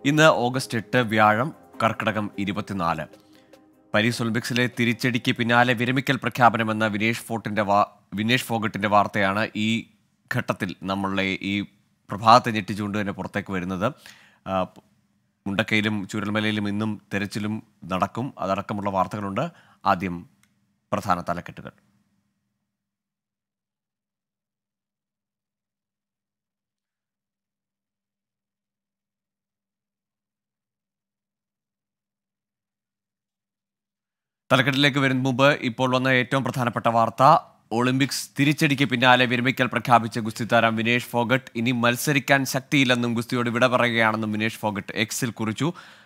ഇന്ന് ഓഗസ്റ്റ് എട്ട് വ്യാഴം കർക്കിടകം ഇരുപത്തിനാല് പാരീസ് ഒളിമ്പിക്സിലെ തിരിച്ചടിക്ക് പിന്നാലെ വിരമിക്കൽ പ്രഖ്യാപനമെന്ന വിനേഷ് ഫോർട്ടിന്റെ വാ വിനേഷ് ഫോഗട്ടിന്റെ വാർത്തയാണ് ഈ ഘട്ടത്തിൽ നമ്മളെ ഈ പ്രഭാതത്തെ ഞെട്ടിച്ചുകൊണ്ട് തന്നെ പുറത്തേക്ക് വരുന്നത് ആ, മുണ്ടക്കയിലും ചുരൽമലയിലും ഇന്നും തെരച്ചിലും നടക്കും അതടക്കമുള്ള വാർത്തകളുണ്ട് ആദ്യം പ്രധാന തലക്കെട്ടുകൾ തലക്കെട്ടിലേക്ക് വരുന്ന മുമ്പ് ഇപ്പോൾ വന്ന ഏറ്റവും പ്രധാനപ്പെട്ട വാർത്ത ഒളിമ്പിക്സ് തിരിച്ചടിക്ക് പിന്നാലെ വിരമിക്കൽ പ്രഖ്യാപിച്ച ഗുസ്തി താരം വിനേഷ് ഫോഗട്ട് ഇനി മത്സരിക്കാൻ ശക്തിയില്ലെന്നും ഗുസ്തിയോട് വിട പറയുകയാണെന്നും വിനേഷ് ഫോഗട്ട് എക്സിൽ കുറിച്ചു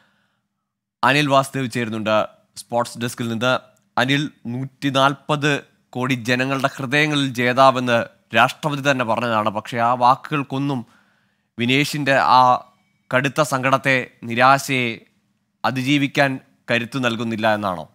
അനിൽ വാസുദേവ് ചേരുന്നുണ്ട് സ്പോർട്സ് ഡെസ്കിൽ നിന്ന് അനിൽ നൂറ്റി നാൽപ്പത് കോടി ജനങ്ങളുടെ ഹൃദയങ്ങളിൽ ജേതാവെന്ന് രാഷ്ട്രപതി തന്നെ പറഞ്ഞതാണ് പക്ഷേ ആ വാക്കുകൾക്കൊന്നും വിനേഷിൻ്റെ ആ കടുത്ത സങ്കടത്തെ നിരാശയെ അതിജീവിക്കാൻ കരുത്തു നൽകുന്നില്ല എന്നാണോ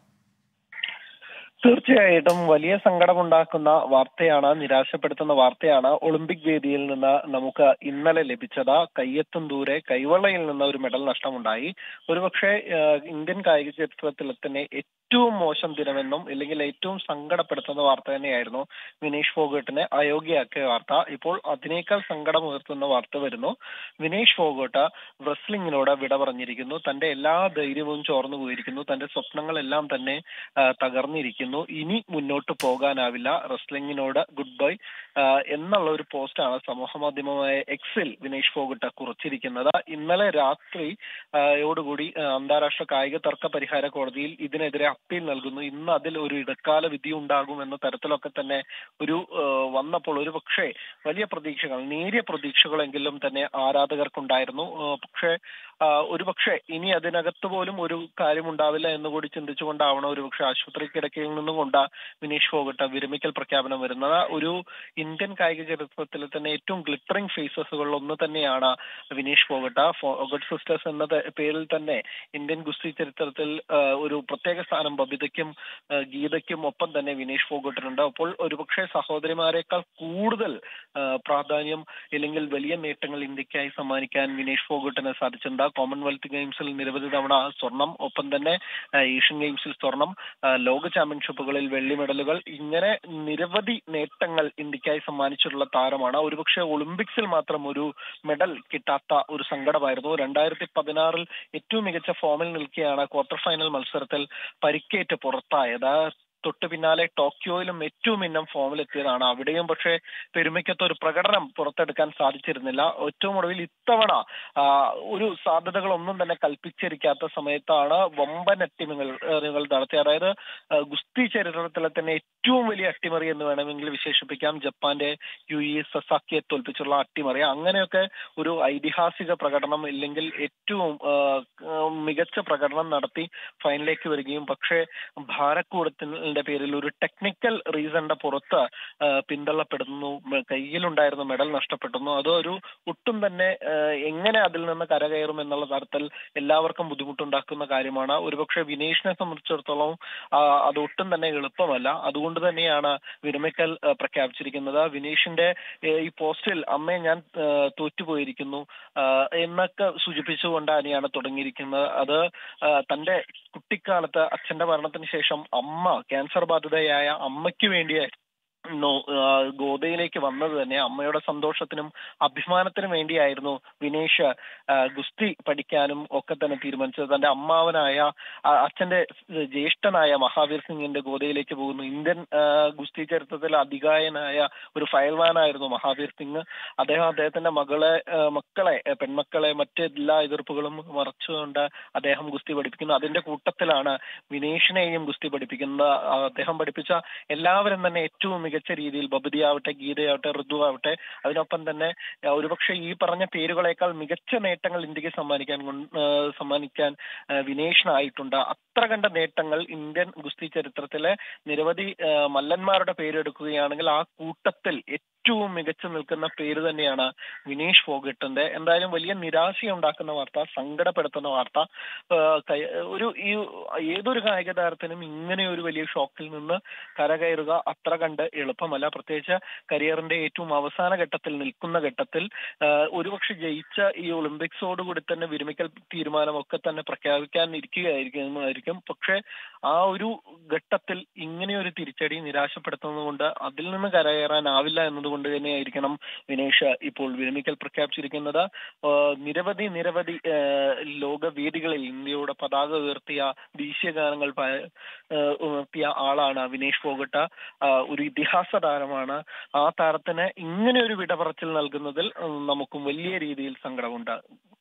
തീർച്ചയായിട്ടും വലിയ സങ്കടമുണ്ടാക്കുന്ന വാർത്തയാണ് നിരാശപ്പെടുത്തുന്ന വാർത്തയാണ് ഒളിമ്പിക് വേദിയിൽ നിന്ന് നമുക്ക് ഇന്നലെ ലഭിച്ചത് കയ്യെത്തും ദൂരെ കൈവെള്ളയിൽ നിന്ന് ഒരു മെഡൽ നഷ്ടമുണ്ടായി ഒരുപക്ഷെ ഏഹ്, ഇന്ത്യൻ കായിക ചരിത്രത്തിൽ തന്നെ ഏറ്റവും മോശം ദിനമെന്നും ഇല്ലെങ്കിൽ ഏറ്റവും സങ്കടപ്പെടുത്തുന്ന വാർത്ത തന്നെയായിരുന്നു വിനേഷ് ഫോഗട്ടിനെ അയോഗ്യയാക്കിയ വാർത്ത ഇപ്പോൾ അതിനേക്കാൾ സങ്കടമുയർത്തുന്ന വാർത്ത വരുന്നു വിനേഷ് ഫോഗട്ട് റെസ്ലിംഗിനോട് വിട പറഞ്ഞിരിക്കുന്നു തന്റെ എല്ലാ ധൈര്യവും ചോർന്നു പോയിരിക്കുന്നു തന്റെ സ്വപ്നങ്ങളെല്ലാം തന്നെ ആ, തകർന്നിരിക്കുന്നു ഇനി മുന്നോട്ട് പോകാനാവില്ല റെസ്ലിംഗിനോട് ഗുഡ് ബൈ ആ, എന്നുള്ള ഒരു പോസ്റ്റാണ് സമൂഹ മാധ്യമമായ എക്സിൽ വിനേഷ് ഫോഗട്ട് കുറിച്ചിരിക്കുന്നത് ഇന്നലെ രാത്രി ആ, യോടുകൂടി ആ, അന്താരാഷ്ട്ര കായിക തർക്ക പരിഹാര കോടതിയിൽ ഇതിനെതിരെ അപ്പീൽ നൽകുന്നു ഇന്ന് അതിൽ ഒരു ഇടക്കാല വിധി ഉണ്ടാകും എന്ന തരത്തിലൊക്കെ തന്നെ ഒരു ആ, വന്നപ്പോൾ ഒരു പക്ഷേ വലിയ പ്രതീക്ഷകൾ നേരിയ പ്രതീക്ഷകളെങ്കിലും തന്നെ ആരാധകർക്കുണ്ടായിരുന്നു ആ, പക്ഷേ ആ, ഒരു പക്ഷേ ഇനി അതിനകത്ത് പോലും ഒരു കാര്യം ഉണ്ടാവില്ല എന്ന് കൂടി ചിന്തിച്ചുകൊണ്ടാവണം ഒരു പക്ഷേ ആശുപത്രി കിടക്കയിൽ നിന്നും കൊണ്ട് വിനീഷ് ഫോഗട്ട് വിരമിക്കൽ പ്രഖ്യാപനം വരുന്നത് ഒരു ഇന്ത്യൻ കായിക ചരിത്രത്തിലെ തന്നെ ഏറ്റവും ഗ്ലിറ്ററിംഗ് ഫേസസുകളിൽ ഒന്ന് തന്നെയാണ് വിനീഷ് ഫോഗട്ട് ഫോഗട്ട് സിസ്റ്റേഴ്സ് എന്ന ത- പേരിൽ തന്നെ ഇന്ത്യൻ ഗുസ്തി ചരിത്രത്തിൽ ആ, ഒരു പ്രത്യേക സ്ഥാനം ബബിതയ്ക്കും ആ, ഗീതയ്ക്കും ഒപ്പം തന്നെ വിനീഷ് ഫോഗട്ടിനുണ്ട് അപ്പോൾ ഒരുപക്ഷെ സഹോദരിമാരെക്കാൾ കൂടുതൽ ആ, പ്രാധാന്യം ഇല്ലെങ്കിൽ വലിയ നേട്ടങ്ങൾ ഇന്ത്യക്കായി സമ്മാനിക്കാൻ വിനേഷ് ഫോഗട്ടിന് സാധിച്ചിട്ടുണ്ട് കോമൺവെൽത്ത് ഗെയിംസിൽ നിരവധി തവണ സ്വർണം ഒപ്പം തന്നെ ആ, ഏഷ്യൻ ഗെയിംസിൽ സ്വർണം ആ, ലോക ചാമ്പ്യൻഷിപ്പുകളിൽ വെള്ളി മെഡലുകൾ ഇങ്ങനെ നിരവധി നേട്ടങ്ങൾ ഇന്ത്യക്കായി സമ്മാനിച്ചിട്ടുള്ള താരമാണ് ഒരുപക്ഷെ ഒളിമ്പിക്സിൽ മാത്രം ഒരു മെഡൽ കിട്ടാത്ത ഒരു സങ്കടമായിരുന്നു രണ്ടായിരത്തി പതിനാറിൽ ഏറ്റവും മികച്ച ഫോമിൽ നിൽക്കെയാണ് ക്വാർട്ടർ ഫൈനൽ മത്സരത്തിൽ പരിക്കേറ്റ് പുറത്തായത് തൊട്ടു പിന്നാലെ ടോക്കിയോയിലും ഏറ്റവും ഇന്നം ഫോമിലെത്തിയതാണ് അവിടെയും പക്ഷേ പെരുമയ്ക്കത്ത് ഒരു പ്രകടനം പുറത്തെടുക്കാൻ സാധിച്ചിരുന്നില്ല ഏറ്റവും ഒടുവിൽ ഇത്തവണ ആ, ഒരു സാധ്യതകളൊന്നും തന്നെ കൽപ്പിച്ചിരിക്കാത്ത സമയത്താണ് വമ്പൻ അട്ടിമറികൾ നടത്തിയത് അതായത് ആ, ഗുസ്തി ചരിത്രത്തിലെ തന്നെ ഏറ്റവും വലിയ അട്ടിമറി എന്ന് വേണമെങ്കിൽ വിശേഷിപ്പിക്കാം ജപ്പാന്റെ യു ഇ സസാക്കിയെ തോൽപ്പിച്ചുള്ള അട്ടിമറി അങ്ങനെയൊക്കെ ഒരു ഐതിഹാസിക പ്രകടനം ഇല്ലെങ്കിൽ ഏറ്റവും ആ, ആ, മികച്ച പ്രകടനം നടത്തി ഫൈനലിലേക്ക് വരികയും പക്ഷേ ഭാരക്കൂടത്തിന്റെ പേരിൽ ഒരു ടെക്നിക്കൽ റീസണിന്റെ പുറത്ത് ആ, പിന്തള്ളപ്പെടുന്നു മ- കയ്യിലുണ്ടായിരുന്ന മെഡൽ നഷ്ടപ്പെടുന്നു അത് ഒരു ഒട്ടും തന്നെ ആ, എങ്ങനെ അതിൽ നിന്ന് കരകയറും എന്നുള്ള തരത്തിൽ എല്ലാവർക്കും ബുദ്ധിമുട്ടുണ്ടാക്കുന്ന കാര്യമാണ് ഒരുപക്ഷെ വിനേഷിനെ സംബന്ധിച്ചിടത്തോളം ആ, അത് ഒട്ടും തന്നെ എളുപ്പമല്ല അതുകൊണ്ട് തന്നെയാണ് വിരമിക്കൽ ആ, പ്രഖ്യാപിച്ചിരിക്കുന്നത് വിനേഷിന്റെ ഏ, ഈ പോസ്റ്റിൽ അമ്മയെ ഞാൻ ആ, തോറ്റുപോയിരിക്കുന്നു ആ, എന്നൊക്കെ സൂചിപ്പിച്ചുകൊണ്ട് തന്നെയാണ് തുടങ്ങിയിരിക്കുന്നത് അത് ആ, തന്റെ കുട്ടിക്കാലത്ത് അച്ഛന്റെ മരണത്തിന് ശേഷം അമ്മ ക്യാൻസർ ബാധിതയായ അമ്മയ്ക്ക് വേണ്ടി നോ- ആ, ഗോതയിലേക്ക് വന്നത് തന്നെ അമ്മയുടെ സന്തോഷത്തിനും അഭിമാനത്തിനും വേണ്ടിയായിരുന്നു വിനേഷ് ആ, ഗുസ്തി പഠിക്കാനും ഒക്കെ തന്നെ തീരുമാനിച്ചത് തന്റെ അമ്മാവനായ ആ, അച്ഛന്റെ ജ്യേഷ്ഠനായ മഹാവീർ സിംഗിന്റെ ഗോതയിലേക്ക് പോകുന്നു ഇന്ത്യൻ ആ, ഗുസ്തി ചരിത്രത്തിലെ അധികായനായ ഒരു ഫയൽവാനായിരുന്നു മഹാവീർ സിംഗ് അദ്ദേഹം അദ്ദേഹത്തിന്റെ മകളെ ആ, മക്കളെ ആ, പെൺമക്കളെ മറ്റെല്ലാ എതിർപ്പുകളും മറച്ചുകൊണ്ട് അദ്ദേഹം ഗുസ്തി പഠിപ്പിക്കുന്നു അതിന്റെ കൂട്ടത്തിലാണ് വിനേഷിനെയും ഗുസ്തി പഠിപ്പിക്കുന്നത് ആ, അദ്ദേഹം പഠിപ്പിച്ച എല്ലാവരും തന്നെ ഏറ്റവും മികച്ച രീതിയിൽ ബബിതിയാവട്ടെ ഗീതയാവട്ടെ ഋതു ആവട്ടെ അതിനൊപ്പം തന്നെ ആ, ഒരുപക്ഷെ ഈ പറഞ്ഞ പേരുകളേക്കാൾ മികച്ച നേട്ടങ്ങൾ ഇന്ത്യക്ക് സമ്മാനിക്കാൻ കൊൺ- ആ, സമ്മാനിക്കാൻ ആ, വിനേഷിനായിട്ടുണ്ട് അത്ര കണ്ട നേട്ടങ്ങൾ ഇന്ത്യൻ ഗുസ്തി ചരിത്രത്തിലെ നിരവധി ആ, മല്ലന്മാരുടെ പേരെടുക്കുകയാണെങ്കിൽ ആ കൂട്ടത്തിൽ ഏറ്റവും മികച്ചു നിൽക്കുന്ന പേര് തന്നെയാണ് വിനേഷ് ഫോഗട്ടിന്റെ എന്തായാലും വലിയ നിരാശയുണ്ടാക്കുന്ന വാർത്ത സങ്കടപ്പെടുത്തുന്ന വാർത്ത ആഹ് കയ- ഒരു ഈ ഏതൊരു കായിക താരത്തിനും ഇങ്ങനെ ഒരു വലിയ ഷോക്കിൽ നിന്ന് കരകയറുക അത്ര കണ്ട് എളുപ്പമല്ല പ്രത്യേകിച്ച് കരിയറിന്റെ ഏറ്റവും അവസാന ഘട്ടത്തിൽ നിൽക്കുന്ന ഘട്ടത്തിൽ ആഹ് ഒരുപക്ഷെ ജയിച്ച ഈ ഒളിമ്പിക്സോടുകൂടി തന്നെ വിരമിക്കൽ തീരുമാനമൊക്കെ തന്നെ പ്രഖ്യാപിക്കാൻ ഇരിക്കുകയായിരിക്കും പക്ഷെ ആ ഒരു ഘട്ടത്തിൽ ഇങ്ങനെ ഒരു തിരിച്ചടി നിരാശപ്പെടുത്തുന്നതുകൊണ്ട് അതിൽ നിന്ന് കരകയറാനാവില്ല എന്നതുകൊണ്ട് തന്നെയായിരിക്കണം വിനേഷ് ഇപ്പോൾ വിരമിക്കൽ പ്രഖ്യാപിച്ചിരിക്കുന്നത് ആഹ് നിരവധി നിരവധി ആഹ് ലോകവേദികളിൽ ഇന്ത്യയുടെ പതാക ഉയർത്തിയ ദേശീയ ഗാനങ്ങൾ പ- ആഹ് ഉയർത്തിയ ആളാണ് വിനേഷ് ഫോഗട്ട ആഹ് ഒരു ഇതിഹാസ താരമാണ് ആ താരത്തിന് ഇങ്ങനെ ഒരു വിട പറച്ചിൽ നൽകുന്നതിൽ ഉം, നമുക്കും വലിയ രീതിയിൽ സങ്കടമുണ്ട്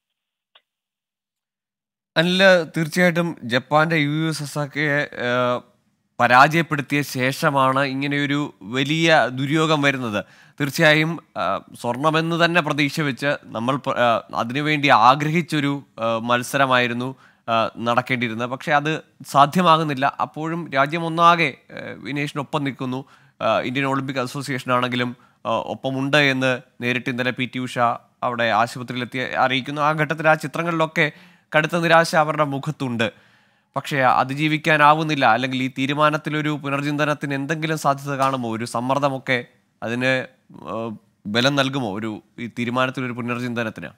അല്ല തീർച്ചയായിട്ടും ജപ്പാന്റെ യു യു സസാക്കയെ ഏഹ്, പരാജയപ്പെടുത്തിയ ശേഷമാണ് ഇങ്ങനെയൊരു വലിയ ദുര്യോഗം വരുന്നത് തീർച്ചയായും ആഹ്, സ്വർണമെന്ന് തന്നെ പ്രതീക്ഷ വെച്ച് നമ്മൾ പ- ആഹ്, അതിനുവേണ്ടി ആഗ്രഹിച്ചൊരു ആഹ്, മത്സരമായിരുന്നു ആഹ്, നടക്കേണ്ടിയിരുന്നത് പക്ഷേ അത് സാധ്യമാകുന്നില്ല അപ്പോഴും രാജ്യം ഒന്നാകെ ആഹ്, വിനേഷിനൊപ്പം നിൽക്കുന്നു ആഹ്, ഇന്ത്യൻ ഒളിമ്പിക് അസോസിയേഷൻ ആണെങ്കിലും ആഹ്, ഒപ്പമുണ്ട് എന്ന് നേരിട്ട് ഇന്നലെ പി ടി ഉഷ അവിടെ ആശുപത്രിയിലെത്തി അറിയിക്കുന്നു ആ ഘട്ടത്തിൽ ആ ചിത്രങ്ങളിലൊക്കെ കടുത്ത നിരാശ അവരുടെ മുഖത്തുണ്ട് പക്ഷേ അതിജീവിക്കാനാവുന്നില്ല അല്ലെങ്കിൽ ഈ തീരുമാനത്തിലൊരു പുനർചിന്തനത്തിന് എന്തെങ്കിലും സാധ്യത കാണുമോ ഒരു സമ്മർദ്ദമൊക്കെ അതിന് ആഹ്, ബലം നൽകുമോ ഒരു ഈ തീരുമാനത്തിലൊരു പുനർചിന്തനത്തിന്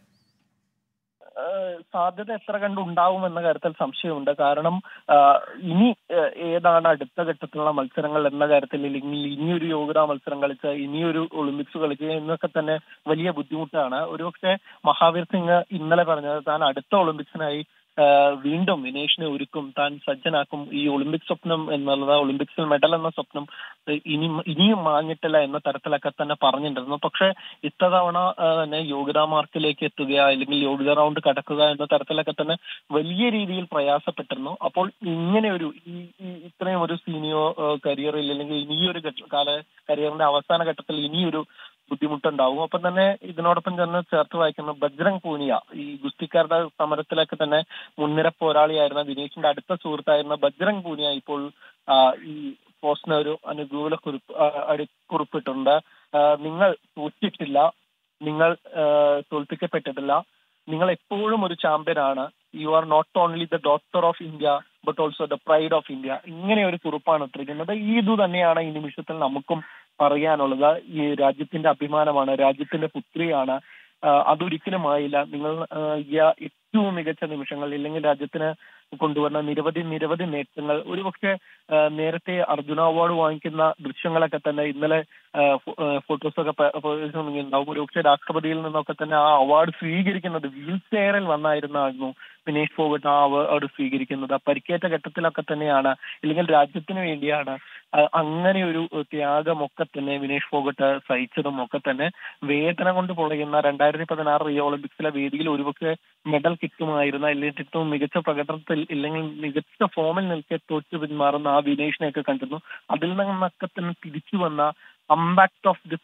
ഏഹ് സാധ്യത എത്ര കണ്ട് ഉണ്ടാവും എന്ന കാര്യത്തിൽ സംശയമുണ്ട് കാരണം ആഹ് ഇനി ഏഹ് ഏതാണ് അടുത്ത ഘട്ടത്തിലുള്ള മത്സരങ്ങൾ എന്ന കാര്യത്തിൽ അല്ലെങ്കിൽ ഇനിയൊരു യോഗ്യതാ മത്സരം കളിച്ച് ഇനിയൊരു ഒളിമ്പിക്സ് കളിക്കുക എന്നൊക്കെ തന്നെ വലിയ ബുദ്ധിമുട്ടാണ് ഒരുപക്ഷെ മഹാവീർ സിംഗ് ഇന്നലെ പറഞ്ഞത് താൻ അടുത്ത ഒളിമ്പിക്സിനായി ആഹ് വീണ്ടും വിനേഷിനെ ഒരുക്കും താൻ സജ്ജനാക്കും ഈ ഒളിമ്പിക് സ്വപ്നം എന്നുള്ളത് ഒളിമ്പിക്സിൽ മെഡൽ എന്ന സ്വപ്നം ഏഹ് ഇനി ഇനിയും മാഞ്ഞിട്ടില്ല എന്ന തരത്തിലൊക്കെ തന്നെ പറഞ്ഞിട്ടുണ്ടായിരുന്നു പക്ഷെ ഇത്തവണ ആഹ് തന്നെ യോഗ്യതാ മാർക്കിലേക്ക് എത്തുക അല്ലെങ്കിൽ യോഗ്യത റൗണ്ട് കടക്കുക എന്ന തരത്തിലൊക്കെ തന്നെ വലിയ രീതിയിൽ പ്രയാസപ്പെട്ടിരുന്നു അപ്പോൾ ഇങ്ങനെ ഒരു ഈ ഈ ഇത്രയും ഒരു സീനിയർ കരിയറിൽ അല്ലെങ്കിൽ ഇനിയൊരു ഘട്ട- കാല കരിയറിന്റെ അവസാന ഘട്ടത്തിൽ ഇനിയൊരു ബുദ്ധിമുട്ടുണ്ടാവും ഒപ്പം തന്നെ ഇതിനോടൊപ്പം തന്നെ ചേർത്ത് വായിക്കുന്ന ബജ്രംഗ് പൂനിയ ഈ ഗുസ്തിക്കാരുടെ സമരത്തിലൊക്കെ തന്നെ മുൻനിര പോരാളിയായിരുന്ന ദിനേശിന്റെ അടുത്ത സുഹൃത്തായിരുന്ന ബജ്രംഗ് പൂനിയ ഇപ്പോൾ ആ, ഈ പോസ്റ്റിന് ഒരു അനുകൂല കുറിപ്പ് ആ, അടി കുറിപ്പിട്ടുണ്ട് ആ, നിങ്ങൾ തോറ്റിട്ടില്ല നിങ്ങൾ ആ, തോൽപ്പിക്കപ്പെട്ടിട്ടില്ല നിങ്ങൾ എപ്പോഴും ഒരു ചാമ്പ്യനാണ് you are not only the doctor of India but also the pride of India ഇങ്ങനെ ഒരു കുറിപ്പാണ് ഇട്ടിരിക്കുന്നത് ഈ ഇത് തന്നെയാണ് ഈ നിമിഷത്തിൽ നമുക്കും പറയാനുള്ളത് ഈ രാജ്യത്തിന്റെ അഭിമാനമാണ് രാജ്യത്തിന്റെ പുത്രിയാണ് ആഹ് അതൊരിക്കലും ആയില്ല നിങ്ങൾ ആഹ് ഈ ഏറ്റവും മികച്ച നിമിഷങ്ങൾ ഇല്ലെങ്കിൽ രാജ്യത്തിന് കൊണ്ടുവന്ന നിരവധി നിരവധി നേട്ടങ്ങൾ ഒരുപക്ഷെ ആഹ് നേരത്തെ അർജുന അവാർഡ് വാങ്ങിക്കുന്ന ദൃശ്യങ്ങളൊക്കെ തന്നെ ഇന്നലെ ഫോട്ടോസൊക്കെ ഉണ്ടാവും ഒരുപക്ഷെ രാഷ്ട്രപതിയിൽ നിന്നൊക്കെ തന്നെ ആ അവാർഡ് സ്വീകരിക്കുന്നത് വീൽ ചെയറിൽ വന്നായിരുന്നായിരുന്നു വിനേഷ് ഫോഗട്ട് ആ അവാർഡ് സ്വീകരിക്കുന്നത് ആ പരിക്കേറ്റ ഘട്ടത്തിലൊക്കെ തന്നെയാണ് ഇല്ലെങ്കിൽ രാജ്യത്തിന് വേണ്ടിയാണ് ആ, അങ്ങനെ ഒരു ത്യാഗമൊക്കെ തന്നെ വിനേഷ് ഫോഗട്ട് സഹിച്ചതും ഒക്കെ തന്നെ വേദന കൊണ്ട് പൊളയുന്ന രണ്ടായിരത്തി പതിനാറ് റിയോ ഒളിമ്പിക്സിലെ വേദിയിൽ ഒരുപക്ഷെ മെഡൽ കിട്ടുമായിരുന്ന അല്ലെങ്കിൽ ഏറ്റവും മികച്ച പ്രകടനത്തിൽ ഇല്ലെങ്കിൽ മികച്ച ഫോമിൽ നിൽക്കെ തോറ്റു പിന്മാറുന്ന ആ വിനേഷിനെയൊക്കെ കണ്ടിരുന്നു അതിൽ നിന്നൊക്കെ തന്നെ തിരിച്ചു വന്ന comeback of the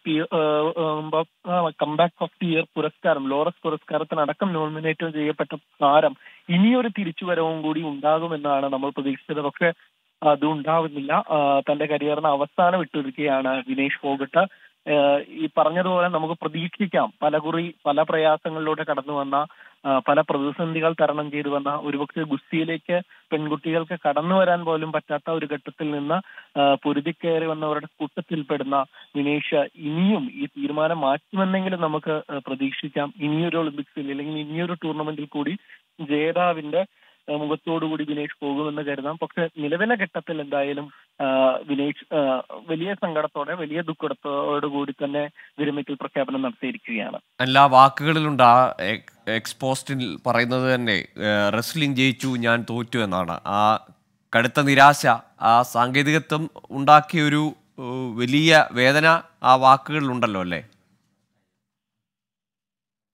comeback of the year പുരസ്കാരം ലോറസ് പുരസ്കാരത്തിനടക്കം നോമിനേറ്റ് ചെയ്യപ്പെട്ട താരം ഇനിയൊരു തിരിച്ചുവരവും കൂടി ഉണ്ടാകുമെന്നാണ് നമ്മൾ പ്രതീക്ഷിച്ചത് പക്ഷെ അത് ഉണ്ടാവുന്നില്ല ആ, തന്റെ കരിയറിന് അവസാനം ഇട്ടിരിക്കുകയാണ് വിനേഷ് ഫോഗട്ട് ഏഹ് ഈ പറഞ്ഞതുപോലെ നമുക്ക് പ്രതീക്ഷിക്കാം പലകുറി പല പ്രയാസങ്ങളിലൂടെ കടന്നു വന്ന ആ, പല പ്രതിസന്ധികൾ തരണം ചെയ്തു വന്ന ഒരുപക്ഷെ ഗുസ്തിയിലേക്ക് പെൺകുട്ടികൾക്ക് കടന്നു വരാൻ പോലും പറ്റാത്ത ഒരു ഘട്ടത്തിൽ നിന്ന് ആ, പൊരുതിക്കയറി വന്നവരുടെ കൂട്ടത്തിൽപ്പെടുന്ന വിനേഷ് ഇനിയും ഈ തീരുമാനം മാറ്റുമെന്നെങ്കിലും നമുക്ക് ആ, പ്രതീക്ഷിക്കാം ഇനിയൊരു ഒളിമ്പിക്സിൽ അല്ലെങ്കിൽ ഇനിയൊരു ടൂർണമെന്റിൽ കൂടി ജേതാവിന്റെ ആ, മുഖത്തോടുകൂടി വിനേഷ് പോകുമെന്ന് കരുതാം പക്ഷെ നിലവിലെ ഘട്ടത്തിൽ എന്തായാലും ആ, വിനേഷ് ആ, വലിയ സങ്കടത്തോടെ വലിയ ദുഃഖത്തോടു കൂടി തന്നെ വിരമിക്കൽ പ്രഖ്യാപനം നടത്തിയിരിക്കുകയാണ് എല്ലാ വാക്കുകളിലുണ്ട് ആ എക്സ്പോസ്റ്റിൽ പറയുന്നത് തന്നെ റെസ്ലിംഗ് ജയിച്ചു ഞാൻ തോറ്റു എന്നാണ് ആ കടുത്ത നിരാശ ആ സാങ്കേതികത്വം ഉണ്ടാക്കിയ ഒരു ഏഹ്, വലിയ വേദന ആ വാക്കുകളിലുണ്ടല്ലോ അല്ലേ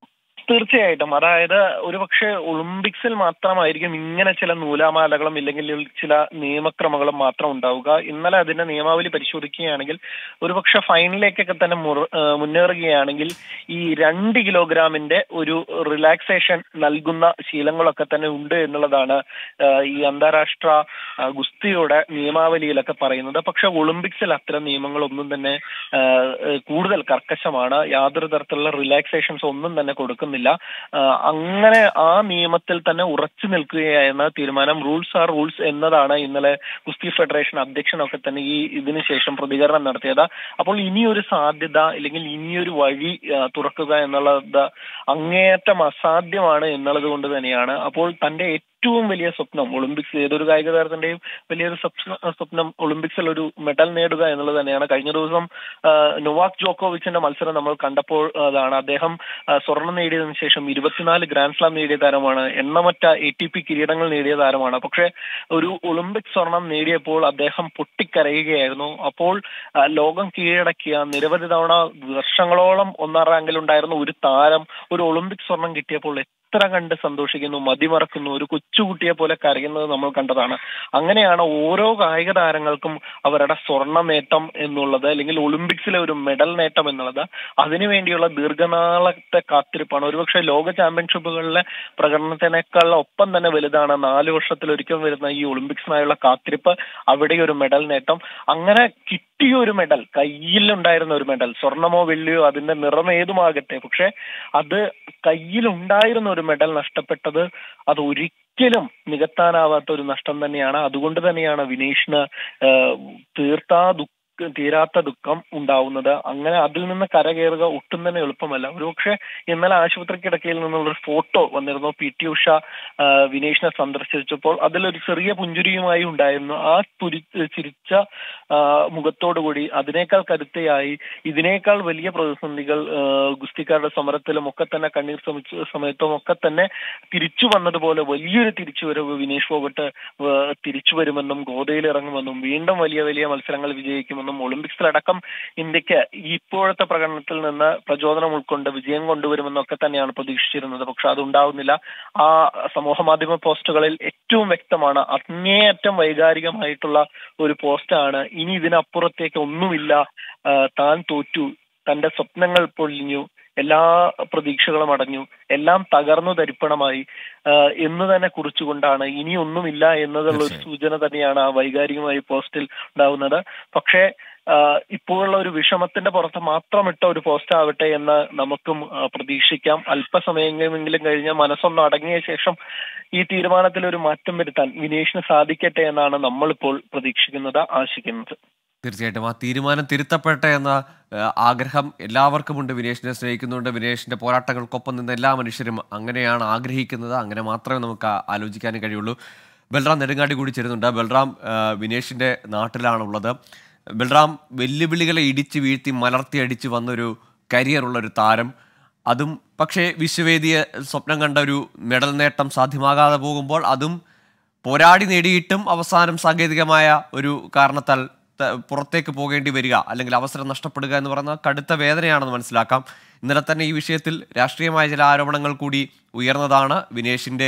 തീർച്ചയായിട്ടും അതായത് ഒരുപക്ഷെ ഒളിമ്പിക്സിൽ മാത്രമായിരിക്കും ഇങ്ങനെ ചില നൂലാമാലകളും ഇല്ലെങ്കിൽ ചില നിയമക്രമങ്ങളും മാത്രം ഉണ്ടാവുക ഇന്നലെ അതിന്റെ നിയമാവലി പരിശോധിക്കുകയാണെങ്കിൽ ഒരുപക്ഷെ ഫൈനലിലേക്കൊക്കെ തന്നെ മുറ- ആ, മുന്നേറുകയാണെങ്കിൽ ഈ രണ്ട് കിലോഗ്രാമിന്റെ ഒരു റിലാക്സേഷൻ നൽകുന്ന ശീലങ്ങളൊക്കെ തന്നെ ഉണ്ട് എന്നുള്ളതാണ് ആ, ഈ അന്താരാഷ്ട്ര ആ, ഗുസ്തിയുടെ നിയമാവലിയിലൊക്കെ പറയുന്നത് പക്ഷെ ഒളിമ്പിക്സിൽ അത്തരം നിയമങ്ങളൊന്നും തന്നെ ആ, ആ, കൂടുതൽ കർക്കശമാണ് യാതൊരു തരത്തിലുള്ള റിലാക്സേഷൻസ് ഒന്നും തന്നെ കൊടുക്കുന്നില്ല ആ, അങ്ങനെ ആ നിയമത്തിൽ തന്നെ ഉറച്ചു നിൽക്കുകയെന്ന തീരുമാനം റൂൾസ് ആർ റൂൾസ് എന്നതാണ് ഇന്നലെ ഗുസ്തി ഫെഡറേഷൻ അധ്യക്ഷനൊക്കെ തന്നെ ഈ ഇതിനു ശേഷം പ്രതികരണം നടത്തിയത് അപ്പോൾ ഇനിയൊരു സാധ്യത അല്ലെങ്കിൽ ഇനിയൊരു വഴി ആ, തുറക്കുക എന്നുള്ളത് അങ്ങേയറ്റം അസാധ്യമാണ് എന്നുള്ളത് കൊണ്ട് തന്നെയാണ് അപ്പോൾ തന്റെ ഏറ്റവും വലിയ സ്വപ്നം ഒളിമ്പിക്സ് ഏതൊരു കായിക താരത്തിന്റെയും വലിയൊരു സ്വപ്ന- സ്വപ്നം ഒളിമ്പിക്സിൽ ഒരു മെഡൽ നേടുക എന്നുള്ളത് തന്നെയാണ് കഴിഞ്ഞ ദിവസം ആ, നൊവാക് ജോക്കോവിച്ചിന്റെ മത്സരം നമ്മൾ കണ്ടപ്പോൾ അതാണ് അദ്ദേഹം ആ, സ്വർണം നേടിയതിനു ശേഷം ഇരുപത്തിനാല് ഗ്രാൻഡ് സ്ലാം നേടിയ താരമാണ് എണ്ണമറ്റ എ ടി പി കിരീടങ്ങൾ നേടിയ താരമാണ് പക്ഷെ ഒരു ഒളിമ്പിക് സ്വർണം നേടിയപ്പോൾ അദ്ദേഹം പൊട്ടിക്കരയുകയായിരുന്നു അപ്പോൾ ആ, ലോകം കീഴടക്കിയ നിരവധി തവണ വർഷങ്ങളോളം ഒന്നാം റാങ്കിലുണ്ടായിരുന്ന ഒരു താരം ഒരു ഒളിമ്പിക് സ്വർണം കിട്ടിയപ്പോൾ എത്ര കണ്ട് സന്തോഷിക്കുന്നു മതിമറക്കുന്നു ഒരു കൊച്ചുകുട്ടിയെ പോലെ കരയുന്നത് നമ്മൾ കണ്ടതാണ് അങ്ങനെയാണ് ഓരോ കായിക താരങ്ങൾക്കും അവരുടെ സ്വർണ്ണ നേട്ടം എന്നുള്ളത് അല്ലെങ്കിൽ ഒളിമ്പിക്സിലെ ഒരു മെഡൽ നേട്ടം എന്നുള്ളത് അതിനുവേണ്ടിയുള്ള ദീർഘനാളത്തെ കാത്തിരിപ്പാണ് ഒരുപക്ഷെ ലോക ചാമ്പ്യൻഷിപ്പുകളിലെ പ്രകടനത്തിനേക്കാൾ ഒപ്പം തന്നെ വലുതാണ് നാല് വർഷത്തിൽ ഒരിക്കൽ വരുന്ന ഈ ഒളിമ്പിക്സിനായുള്ള കാത്തിരിപ്പ് അവിടെ ഒരു മെഡൽ നേട്ടം അങ്ങനെ കിട്ടിയ ഒരു മെഡൽ കയ്യിലുണ്ടായിരുന്ന ഒരു മെഡൽ സ്വർണമോ വെള്ളിയോ അതിന്റെ നിറം ഏതുമാകട്ടെ പക്ഷെ അത് കയ്യിലുണ്ടായിരുന്ന ഒരു മെഡൽ നഷ്ടപ്പെട്ടത് അത് ഒരിക്കലും നികത്താനാവാത്ത ഒരു നഷ്ടം തന്നെയാണ് അതുകൊണ്ട് തന്നെയാണ് വിനീഷിന് ആഹ്, തീർത്താ ദുഃഖ തീരാത്ത ദുഃഖം ഉണ്ടാവുന്നത് അങ്ങനെ അതിൽ നിന്ന് കരകയറുക ഒട്ടും തന്നെ എളുപ്പമല്ല ഒരുപക്ഷെ ഇന്നലെ ആശുപത്രി കിടക്കയിൽ നിന്നുള്ള ഒരു ഫോട്ടോ വന്നിരുന്നു പി ടി ഉഷ ആ, വിനേഷിനെ സന്ദർശിച്ചപ്പോൾ അതിലൊരു ചെറിയ പുഞ്ചിരിയുമായി ഉണ്ടായിരുന്നു ആ പുരി ചിരിച്ച ആ, മുഖത്തോടുകൂടി അതിനേക്കാൾ കരുത്തയായി ഇതിനേക്കാൾ വലിയ പ്രതിസന്ധികൾ ആ, ഗുസ്തിക്കാരുടെ സമരത്തിലും ഒക്കെ തന്നെ കണ്ണീർ ശ്രമിച്ച സമയത്തും ഒക്കെ തന്നെ തിരിച്ചു വന്നതുപോലെ വലിയൊരു തിരിച്ചുവരവ് വിനേഷ് ഫോഗട്ട് ആ, തിരിച്ചു വരുമെന്നും ഗോതയിൽ ഇറങ്ങുമെന്നും വീണ്ടും വലിയ വലിയ മത്സരങ്ങൾ വിജയിക്കുമെന്നും ഒളിമ്പിക്സിലടക്കം ഇന്ത്യക്ക് ഇപ്പോഴത്തെ പ്രകടനത്തിൽ നിന്ന് പ്രചോദനം ഉൾക്കൊണ്ട് വിജയം കൊണ്ടുവരുമെന്നൊക്കെ തന്നെയാണ് പ്രതീക്ഷിച്ചിരുന്നത് പക്ഷെ അതുണ്ടാവുന്നില്ല ആ സമൂഹ മാധ്യമ പോസ്റ്റുകളിൽ ഏറ്റവും വ്യക്തമാണ് അങ്ങേയറ്റം വൈകാരികമായിട്ടുള്ള ഒരു പോസ്റ്റാണ് ഇനി ഇതിനപ്പുറത്തേക്ക് ഒന്നുമില്ല ആ, താൻ തോറ്റു തന്റെ സ്വപ്നങ്ങൾ പൊളിഞ്ഞു എല്ലാ പ്രതീക്ഷകളും അടഞ്ഞു എല്ലാം തകർന്നു തരിപ്പണമായി ആ, എന്ന് തന്നെ കുറിച്ചുകൊണ്ടാണ് ഇനി ഒന്നുമില്ല എന്നതുള്ള ഒരു സൂചന തന്നെയാണ് ആ വൈകാരികമായ പോസ്റ്റിൽ ഉണ്ടാവുന്നത് പക്ഷേ ആ, ഇപ്പോഴുള്ള ഒരു വിഷമത്തിന്റെ പുറത്ത് മാത്രം ഇട്ട ഒരു പോസ്റ്റ് ആവട്ടെ എന്ന് നമുക്കും ആ, പ്രതീക്ഷിക്കാം അല്പസമയമെങ്കിലും കഴിഞ്ഞ് മനസ്സൊന്ന് അടങ്ങിയ ശേഷം ഈ തീരുമാനത്തിൽ ഒരു മാറ്റം വരുത്താൻ വിനേഷിന് സാധിക്കട്ടെ എന്നാണ് നമ്മളിപ്പോൾ പ്രതീക്ഷിക്കുന്നത് ആശിക്കുന്നത് തീർച്ചയായിട്ടും ആ തീരുമാനം തിരുത്തപ്പെട്ടെ എന്ന ആ, ആഗ്രഹം എല്ലാവർക്കുമുണ്ട് വിനേഷിനെ സ്നേഹിക്കുന്നുണ്ട് വിനേഷിന്റെ പോരാട്ടങ്ങൾക്കൊപ്പം നിന്ന് എല്ലാ മനുഷ്യരും അങ്ങനെയാണ് ആഗ്രഹിക്കുന്നത് അങ്ങനെ മാത്രമേ നമുക്ക് ആ- ആലോചിക്കാനും കഴിയുള്ളൂ ബൽറാം നെടുങ്ങാടി കൂടി ചേരുന്നുണ്ട് ബൽറാം ആ, വിനേഷിന്റെ നാട്ടിലാണുള്ളത് ബൽറാം വെല്ലുവിളികളെ ഇടിച്ച് വീഴ്ത്തി മലർത്തി അടിച്ച് വന്നൊരു കരിയറുള്ള ഒരു താരം അതും പക്ഷേ വിശ്വവേദിയെ സ്വപ്നം കണ്ട ഒരു മെഡൽ നേട്ടം സാധ്യമാകാതെ പോകുമ്പോൾ അതും പോരാടി നേടിയിട്ടും അവസാനം സാങ്കേതികമായ ഒരു കാരണത്താൽ ത- പുറത്തേക്ക് പോകേണ്ടി വരിക അല്ലെങ്കിൽ അവസരം നഷ്ടപ്പെടുക എന്ന് പറയുന്ന കടുത്ത വേദനയാണെന്ന് മനസ്സിലാക്കാം ഇന്നലെ തന്നെ ഈ വിഷയത്തിൽ രാഷ്ട്രീയമായ ചില ആരോപണങ്ങൾ കൂടി ഉയർന്നതാണ് വിനേഷിന്റെ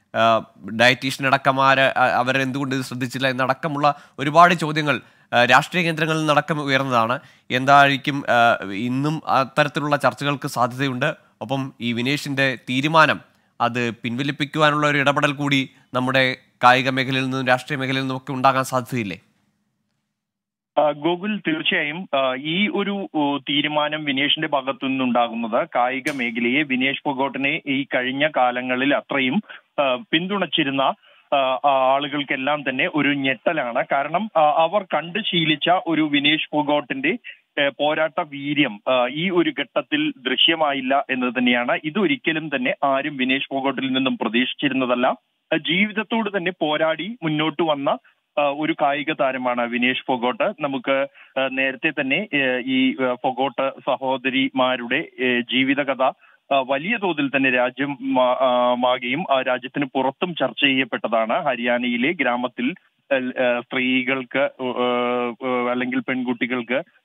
ഡയറ്റീഷ്യൻ അടക്കമാര് അവരെന്തുകൊണ്ട് ഇത് ശ്രദ്ധിച്ചില്ല എന്നടക്കമുള്ള ഒരുപാട് ചോദ്യങ്ങൾ ആ, രാഷ്ട്രീയ കേന്ദ്രങ്ങളിൽ നിന്നടക്കം ഉയർന്നതാണ് എന്തായിരിക്കും ആ, ഇന്നും അത്തരത്തിലുള്ള ചർച്ചകൾക്ക് സാധ്യതയുണ്ട് ഒപ്പം ഈ വിനേഷിന്റെ തീരുമാനം അത് പിൻവലിപ്പിക്കുവാനുള്ള ഒരു ഇടപെടൽ കൂടി നമ്മുടെ കായിക മേഖലയിൽ നിന്നും രാഷ്ട്രീയ മേഖലയിൽ നിന്നും ഒക്കെ ഉണ്ടാകാൻ സാധ്യതയില്ലേ ആ, ഗോകുൽ തീർച്ചയായും ആ, ഈ ഒരു ഓ, തീരുമാനം വിനേഷിന്റെ ഭാഗത്തു നിന്നുണ്ടാകുന്നത് കായിക മേഖലയെ വിനേഷ് പൊഗോട്ടിനെ ഈ കഴിഞ്ഞ കാലങ്ങളിൽ അത്രയും ആ, പിന്തുണച്ചിരുന്ന ആ, ആ, ആളുകൾക്കെല്ലാം തന്നെ ഒരു ഞെട്ടലാണ് കാരണം ആ, അവർ കണ്ടു ശീലിച്ച ഒരു വിനേഷ് പൊഗോട്ടിന്റെ ഏ, പോരാട്ട വീര്യം ആ, ഈ ഒരു ഘട്ടത്തിൽ ദൃശ്യമായില്ല എന്നത് തന്നെയാണ് ഇതൊരിക്കലും തന്നെ ആരും വിനേഷ് പൊഗോട്ടിൽ നിന്നും പ്രതീക്ഷിച്ചിരുന്നതല്ല ആ, ജീവിതത്തോട് തന്നെ പോരാടി മുന്നോട്ട് വന്ന ആ, ഒരു കായിക താരമാണ് വിനേഷ് ഫൊഗോട്ട് നമുക്ക് ആ, നേരത്തെ തന്നെ ഏ, ഈ ആ, ഫൊഗോട്ട് സഹോദരിമാരുടെ ഏ, ജീവിതകഥ ആ, വലിയ തോതിൽ തന്നെ രാജ്യം മാ- ആ, മാകെയും ആ രാജ്യത്തിന് പുറത്തും ചർച്ച ചെയ്യപ്പെട്ടതാണ് ഹരിയാനയിലെ ഗ്രാമത്തിൽ ആ, സ്ത്രീകൾക്ക് ആ, ആ, അല്ലെങ്കിൽ പെൺകുട്ടികൾക്ക്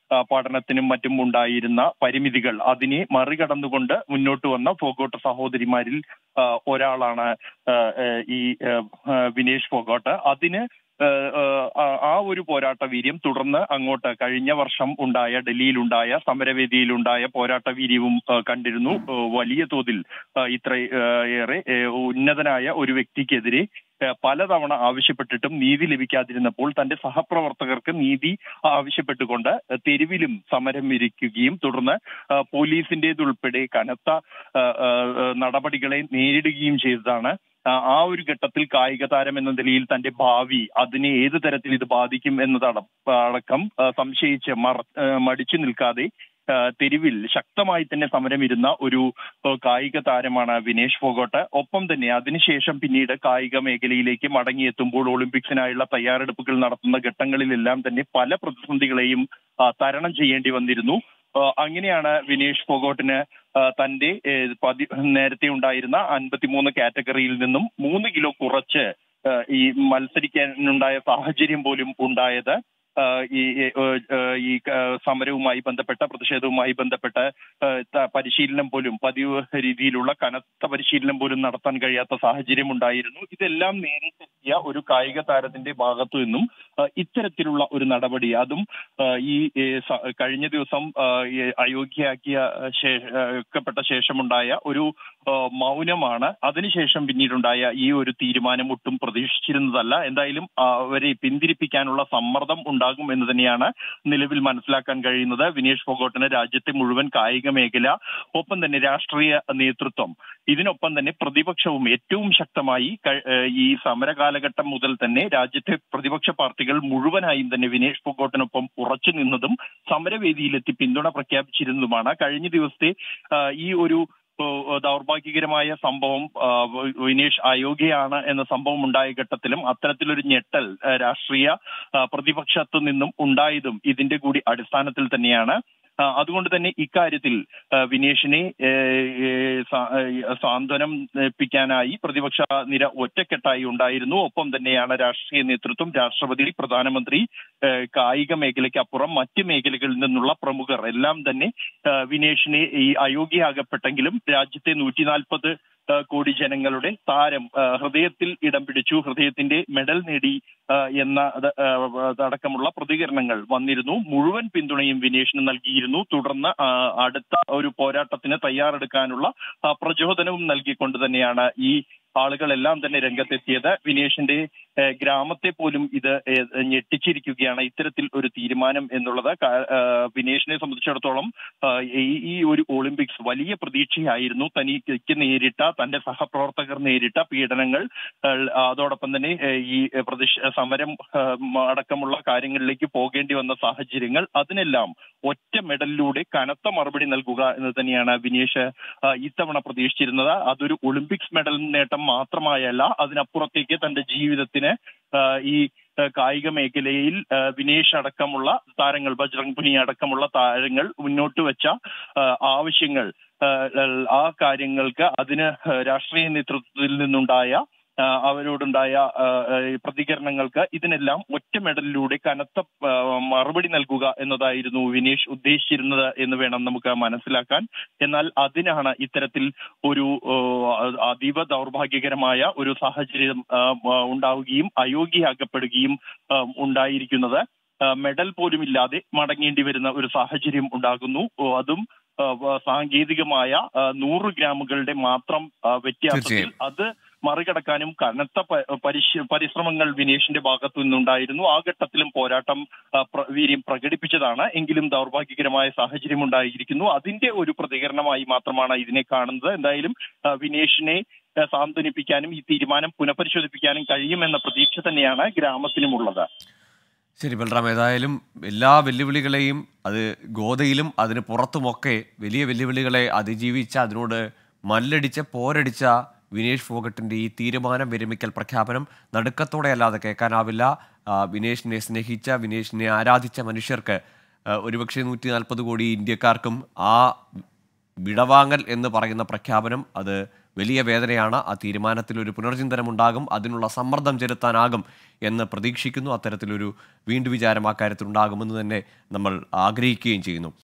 ആ, പഠനത്തിനും മറ്റും ഉണ്ടായിരുന്ന പരിമിതികൾ അതിനെ മറികടന്നുകൊണ്ട് മുന്നോട്ട് വന്ന ഫോഗോട്ട് സഹോദരിമാരിൽ ആ, ഒരാളാണ് ആ, ആ, ഈ ആ, ആ, വിനേഷ് ഫോഗോട്ട് അതിന് ആ, ആ, ആ ഒരു പോരാട്ട വീര്യം തുടർന്ന് അങ്ങോട്ട് കഴിഞ്ഞ വർഷം ഉണ്ടായ ഡൽഹിയിലുണ്ടായ സമരവേദിയിലുണ്ടായ പോരാട്ട വീര്യവും ആ, കണ്ടിരുന്നു ആ, വലിയ തോതിൽ ആ, ഇത്ര ആ, ഏറെ ഏ, ഉന്നതനായ ഒരു വ്യക്തിക്കെതിരെ ആ, പലതവണ ആവശ്യപ്പെട്ടിട്ടും നീതി ലഭിക്കാതിരുന്നപ്പോൾ തന്റെ സഹപ്രവർത്തകർക്ക് നീതി ആവശ്യപ്പെട്ടുകൊണ്ട് തെരുവിലും സമരം ഇരിക്കുകയും തുടർന്ന് ആ, പോലീസിന്റേതുൾപ്പെടെ കനത്ത ആ, ആ, ആ, നടപടികളെ നേരിടുകയും ചെയ്തതാണ് ആ, ആ ഒരു ഘട്ടത്തിൽ കായിക താരം എന്ന നിലയിൽ തന്റെ ഭാവി അതിനെ ഏത് തരത്തിൽ ഇത് ബാധിക്കും എന്നതട അടക്കം ആ, സംശയിച്ച് മറ ആ, മടിച്ചു നിൽക്കാതെ ആ, തെരുവിൽ ശക്തമായി തന്നെ സമരമിരുന്ന ഒരു ആ, കായിക താരമാണ് വിനേഷ് ഫോഗോട്ട് ഒപ്പം തന്നെ അതിനുശേഷം പിന്നീട് കായിക മേഖലയിലേക്ക് മടങ്ങിയെത്തുമ്പോൾ ഒളിമ്പിക്സിനായുള്ള തയ്യാറെടുപ്പുകൾ നടത്തുന്ന ഘട്ടങ്ങളിലെല്ലാം തന്നെ പല പ്രതിസന്ധികളെയും ആ, തരണം ചെയ്യേണ്ടി വന്നിരുന്നു ആ, അങ്ങനെയാണ് വിനേഷ് ഫോഗോട്ടിന് ആ, തന്റെ ഏ, പതി- നേരത്തെ ഉണ്ടായിരുന്ന അൻപത്തിമൂന്ന് കാറ്റഗറിയിൽ നിന്നും മൂന്ന് കിലോ കുറച്ച് ആ, ഈ മത്സരിക്കാനുണ്ടായ സാഹചര്യം പോലും ഉണ്ടായത് ആ, ഈ ഏ, ഏ, ഈ ആ, സമരവുമായി ബന്ധപ്പെട്ട പ്രതിഷേധവുമായി ബന്ധപ്പെട്ട ആ, ത- പരിശീലനം പോലും പതിവ് രീതിയിലുള്ള കനത്ത പരിശീലനം പോലും നടത്താൻ കഴിയാത്ത സാഹചര്യം ഉണ്ടായിരുന്നു ഇതെല്ലാം നേരിട്ടെത്തിയ ഒരു കായിക താരത്തിന്റെ ഭാഗത്തു നിന്നും ആ, ഇത്തരത്തിലുള്ള ഒരു നടപടി അതും ആ, ഈ ഏ, സ- കഴിഞ്ഞ ദിവസം ആ, ഈ അയോഗ്യയാക്കിയ ശേ- ആ, ക്കപ്പെട്ട ശേഷമുണ്ടായ ഒരു ആ, മൗനമാണ് അതിനുശേഷം പിന്നീടുണ്ടായ ഈ ഒരു തീരുമാനം ഒട്ടും പ്രതീക്ഷിച്ചിരുന്നതല്ല എന്തായാലും ആ, അവരെ പിന്തിരിപ്പിക്കാനുള്ള സമ്മർദ്ദം ഉണ്ടാകും എന്ന് തന്നെയാണ് നിലവിൽ മനസ്സിലാക്കാൻ കഴിയുന്നത് വിനേഷ് ഫോഗോട്ടിന് രാജ്യത്തെ മുഴുവൻ കായിക മേഖല ഒപ്പം തന്നെ രാഷ്ട്രീയ നേതൃത്വം ഇതിനൊപ്പം തന്നെ പ്രതിപക്ഷവും ഏറ്റവും ശക്തമായി ക- ഏഹ് ഈ സമര കാലഘട്ടം മുതൽ തന്നെ രാജ്യത്തെ പ്രതിപക്ഷ പാർട്ടികൾ മുഴുവനായും തന്നെ വിനേഷ് ഫോഗോട്ടിനൊപ്പം ഉറച്ചു നിന്നതും സമരവേദിയിലെത്തി പിന്തുണ പ്രഖ്യാപിച്ചിരുന്നതുമാണ് കഴിഞ്ഞ ദിവസത്തെ ആ, ഈ ഒരു ഓ, ദൗർഭാഗ്യകരമായ സംഭവം ആ, വിനേഷ് അയോഗ്യയാണ് എന്ന സംഭവം ഉണ്ടായ ഘട്ടത്തിലും അത്തരത്തിലൊരു ഞെട്ടൽ ആ, രാഷ്ട്രീയ ആ, പ്രതിപക്ഷത്തു നിന്നും ഉണ്ടായതും ഇതിന്റെ കൂടി അടിസ്ഥാനത്തിൽ തന്നെയാണ് ആ, അതുകൊണ്ട് തന്നെ ഇക്കാര്യത്തിൽ ആ, വിനേഷിനെ ഏ, ഏ, സാ- ഏ, സാന്ത്വനപ്പിക്കാനായി പ്രതിപക്ഷ നിര ഒറ്റക്കെട്ടായി ഉണ്ടായിരുന്നു ഒപ്പം തന്നെയാണ് രാഷ്ട്രീയ നേതൃത്വം രാഷ്ട്രപതി പ്രധാനമന്ത്രി ഏ, കായിക മേഖലയ്ക്ക് അപ്പുറം മറ്റ് മേഖലകളിൽ നിന്നുള്ള പ്രമുഖർ എല്ലാം തന്നെ ആ, വിനേഷിനെ ഈ അയോഗ്യയാകപ്പെട്ടെങ്കിലും രാജ്യത്തെ നൂറ്റി നാൽപ്പത് കോടി ജനങ്ങളുടെ താരം ആ, ഹൃദയത്തിൽ ഇടം പിടിച്ചു ഹൃദയത്തിന്റെ മെഡൽ നേടി ആ, എന്ന അത്, ആ, അതടക്കമുള്ള പ്രതികരണങ്ങൾ വന്നിരുന്നു മുഴുവൻ പിന്തുണയും വിനേഷിന് നൽകിയിരുന്നു തുടർന്ന് ആ, അടുത്ത ഒരു പോരാട്ടത്തിന് തയ്യാറെടുക്കാനുള്ള ആ, പ്രചോദനവും നൽകിക്കൊണ്ട് തന്നെയാണ് ഈ ആളുകളെല്ലാം തന്നെ രംഗത്തെത്തിയത് വിനേഷിന്റെ ഏഹ്, ഗ്രാമത്തെ പോലും ഇത് ഏഹ്, ഞെട്ടിച്ചിരിക്കുകയാണ് ഇത്തരത്തിൽ ഒരു തീരുമാനം എന്നുള്ളത് കാ- ഏഹ്, വിനേഷിനെ സംബന്ധിച്ചിടത്തോളം ആഹ്, ഈ ഈ ഒരു ഒളിമ്പിക്സ് വലിയ പ്രതീക്ഷയായിരുന്നു തനിക്ക് നേരിട്ട തന്റെ സഹപ്രവർത്തകർ നേരിട്ട പീഡനങ്ങൾ ഏഹ്, അതോടൊപ്പം തന്നെ ഏഹ്, ഈ പ്രതിഷ സമരം ഏഹ്, അടക്കമുള്ള കാര്യങ്ങളിലേക്ക് പോകേണ്ടി വന്ന സാഹചര്യങ്ങൾ അതിനെല്ലാം ഒറ്റ മെഡലിലൂടെ കനത്ത മറുപടി നൽകുക എന്ന് തന്നെയാണ് വിനേഷ് ആ, ഇത്തവണ പ്രതീക്ഷിച്ചിരുന്നത് അതൊരു ഒളിമ്പിക്സ് മെഡൽ നേട്ടം മാത്രമായല്ല അതിനപ്പുറത്തേക്ക് തന്റെ ജീവിതത്തിന് ആ, ഈ ആ, കായിക മേഖലയിൽ ആ, വിനേഷ് അടക്കമുള്ള താരങ്ങൾ ബജ്രംഗ് പുനിയ അടക്കമുള്ള താരങ്ങൾ മുന്നോട്ട് വെച്ച ആ, ആവശ്യങ്ങൾ ആ, ആ കാര്യങ്ങൾക്ക് അതിന് രാഷ്ട്രീയ നേതൃത്വത്തിൽ നിന്നുണ്ടായ ആ, അവരോടുണ്ടായ ആ, ആ, പ്രതികരണങ്ങൾക്ക് ഇതിനെല്ലാം ഒറ്റ മെഡലിലൂടെ കനത്ത ആ, മറുപടി നൽകുക എന്നതായിരുന്നു വിനേഷ് ഉദ്ദേശിച്ചിരുന്നത് എന്ന് വേണം നമുക്ക് മനസ്സിലാക്കാൻ എന്നാൽ അതിനാണ് ഇത്തരത്തിൽ ഒരു ഓ, അതീവ ദൗർഭാഗ്യകരമായ ഒരു സാഹചര്യം ആ, ആ, ഉണ്ടാവുകയും അയോഗ്യയാക്കപ്പെടുകയും ആ, ഉണ്ടായിരിക്കുന്നത് ആ, മെഡൽ പോലും ഇല്ലാതെ മടങ്ങേണ്ടി വരുന്ന ഒരു സാഹചര്യം ഉണ്ടാകുന്നു ഓ, അതും ആ, വ- സാങ്കേതികമായ ആ, നൂറ് ഗ്രാമുകളുടെ മാത്രം ആ, വ്യത്യാസത്തിൽ തീർച്ചയായും. അത് മറികടക്കാനും കനത്ത പ- പരിശ- പരിശ്രമങ്ങൾ വിനേഷിന്റെ ഭാഗത്തു നിന്നുണ്ടായിരുന്നു ആ ഘട്ടത്തിലും പോരാട്ടം ആ, പ്ര- വീര്യം പ്രകടിപ്പിച്ചതാണ് എങ്കിലും ദൗർഭാഗ്യകരമായ സാഹചര്യം ഉണ്ടായിരിക്കുന്നു അതിന്റെ ഒരു പ്രതികരണമായി മാത്രമാണ് ഇതിനെ കാണുന്നത് എന്തായാലും ആ, വിനേഷിനെ ആ, സാന്ത്വനിപ്പിക്കാനും ഈ തീരുമാനം പുനഃപരിശോധിപ്പിക്കാനും കഴിയുമെന്ന പ്രതീക്ഷ തന്നെയാണ് ഗ്രാമത്തിനുമുള്ളത് ശരി ബൽറാം ഏതായാലും എല്ലാ വെല്ലുവിളികളെയും അത് ഗോതയിലും അതിന് പുറത്തുമൊക്കെ വലിയ വെല്ലുവിളികളെ അതിജീവിച്ച അതിനോട് മല്ലടിച്ച പോരടിച്ച വിനേഷ് ഫോഗട്ടിൻ്റെ ഈ തീരുമാനം വിരമിക്കൽ പ്രഖ്യാപനം നടുക്കത്തോടെ അല്ലാതെ കേൾക്കാനാവില്ല ആ, വിനേഷിനെ സ്നേഹിച്ച വിനേഷിനെ ആരാധിച്ച മനുഷ്യർക്ക് ആ, ഒരുപക്ഷെ നൂറ്റി നാൽപ്പത് കോടി ഇന്ത്യക്കാർക്കും ആ വിടവാങ്ങൽ എന്ന് പറയുന്ന പ്രഖ്യാപനം അത് വലിയ വേദനയാണ് ആ തീരുമാനത്തിൽ ഒരു പുനർചിന്തനം ഉണ്ടാകും അതിനുള്ള സമ്മർദ്ദം ചെലുത്താനാകും എന്ന് പ്രതീക്ഷിക്കുന്നു അത്തരത്തിലൊരു വീണ്ടുവിചാരം ആ കാര്യത്തിൽ ഉണ്ടാകുമെന്ന് തന്നെ നമ്മൾ ആഗ്രഹിക്കുകയും ചെയ്യുന്നു